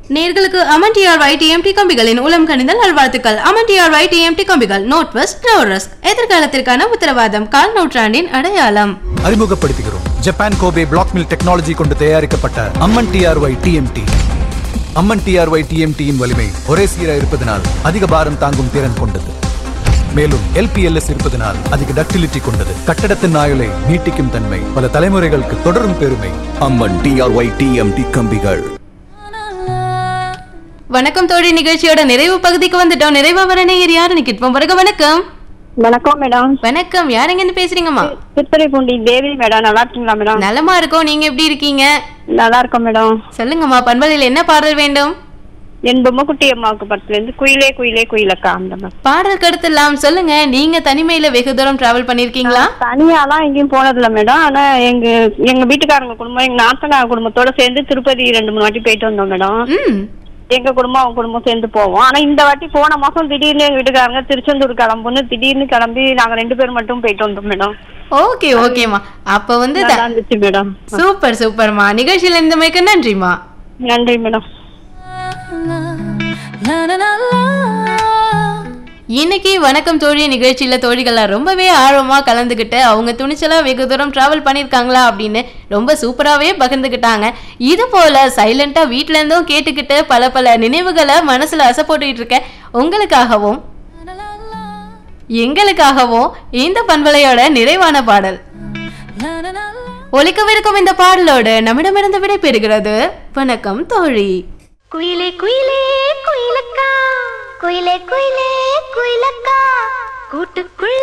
நேர்களுக்கு Aman TRY TMT கம்பிகளின் உளம் கணிந்த நல்வாழ்த்துக்கள் அமன் டிஆர்ஒய் டிஎம்டி கம்பிகள் நோட் வெஸ்ட் நோ ரிஸ்க் எதிர்காலத்திற்கான உத்தரவாதம் கால் நூற்றாண்டின் அடையாளம் அறிமுகப்படுத்துகிறோம் Japan Kobe block mill technology கொண்டு தயாரிக்கப்பட்ட Amman TRY TMT Amman TRY டிஎம்டியின் வலிமை ஒரே சீராக இருப்பதனால் அதிக பாரம் தாங்கும் திறன் கொண்டது மேலும் எல்பிஎல்எஸ் இருப்பதனால் அதிக டக்டிலிட்டி கொண்டது கட்டடத்தின் ஆயுளை நீட்டிக்கும் தன்மை பல தலைமுறைகளுக்கு தொடரும் பெருமை அம்மன் டிஆர்ஒய் டிஎம்டி கம்பிகள் வணக்கம் தோழி நிகழ்ச்சியோட நிறைவு பகுதிக்கு வந்துட்டோம் நிறைவா வர நேயர் யாருன்னு கேட்போம் வருக வணக்கம் வணக்கம் மேடம் வணக்கம் யாருங்க இருந்து பேசுறீங்கம்மா திருத்துறைப்பூண்டி தேவி மேடம் நல்லா இருக்கீங்களா மேடம் நலமா இருக்கோம் நீங்க எப்படி இருக்கீங்க நல்லா இருக்கோம் மேடம் சொல்லுங்கம்மா பண்பலையில் என்ன பாடல் வேண்டும் என் பொம்மக்குட்டி அம்மாவுக்கு படத்துல இருந்து குயிலே குயிலே குயிலக்கா அந்த மாதிரி பாடல் கடுத்தலாம் சொல்லுங்க நீங்க தனிமையில வெகு தூரம் டிராவல் பண்ணிருக்கீங்களா தனியாலாம் எங்கேயும் போனதில்ல மேடம் ஆனா எங்க எங்க வீட்டுக்காரங்க குடும்பம் எங்க நாத்தனார் குடும்பத்தோட சேர்ந்து திருப்பதி ரெண்டு மூணு வாட்டி போயிட்டு வந்தோம் மேடம் ம் எங்க குடும்பம் அவங்க குடும்பம் சேர்ந்து போவோம் ஆனா இந்த வாட்டி போன மாசம் திடீர்னு எங்க வீட்டுக்காரங்க திருச்செந்தூர் கிளம்புன்னு திடீர்னு கிளம்பி நாங்க ரெண்டு பேரும் மட்டும் போயிட்டு வந்தோம் மேடம் ஓகே ஓகேம்மா அப்ப வந்து த- நல்லா இருந்துச்சு மேடம் சூப்பர் சூப்பர்மா நிகழ்ச்சியில இருந்தமைக்கு நன்றிம்மா நன்றி மேடம் இன்னைக்கு வணக்கம் தோழி நிகழ்ச்சியில தோழிகள்லாம் ரொம்பவே ஆர்வமா கலந்துக்கிட்டு அவங்க துணிச்சலா வெகு தூரம் டிராவல் பண்ணிருக்காங்களா அப்படின்னு ரொம்ப சூப்பராகவே பகிர்ந்துக்கிட்டாங்க இது போல சைலண்டா வீட்ல இருந்தும் கேட்டுக்கிட்டு பல பல நினைவுகளை மனசுல அசை போட்டுக்கிட்டு இருக்க உங்களுக்காகவும் எங்களுக்காகவும் இந்த பண்பலையோட நிறைவான பாடல் ஒலிக்கவிருக்கும் இந்த பாடலோடு நம்மிடமிருந்து விடைபெறுகிறது வணக்கம் தோழி குயிலே குயிலே குயிலக்கா குயிலே குயிலே குயிலக்கா கூட்டுக்குள்ள